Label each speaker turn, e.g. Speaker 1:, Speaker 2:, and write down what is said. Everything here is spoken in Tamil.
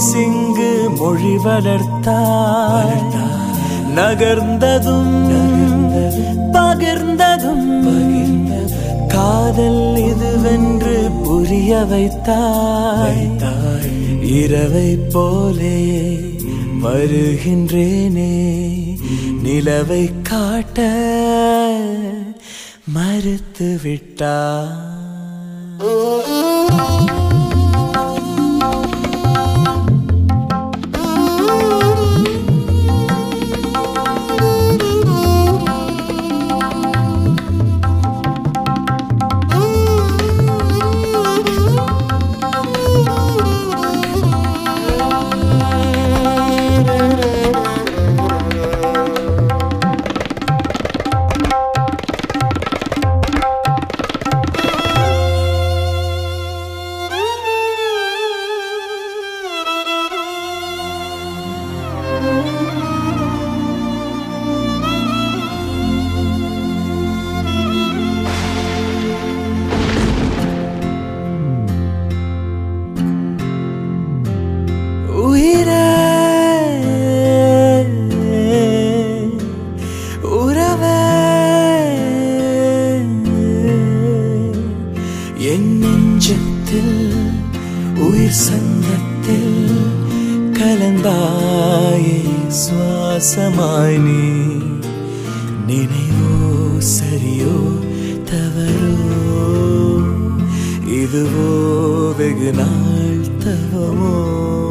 Speaker 1: பேசிங்கு மொழி வளர்த்தாய் நகர்ந்ததும் பகிர்ந்ததும் காதல் இதுவென்று புரிய வைத்தாய் இரவை போலே வருகின்றேனே நிலவை காட்ட மறுத்து விட்டாய் உயிரே உறவே என் நெஞ்சத்தில் உயிர் சங்கத்தில் கலந்தாயே சுவாசமாய் நீ நினைவோ சரியோ தவறோ இதுவோ வெகு நாள் தவமோ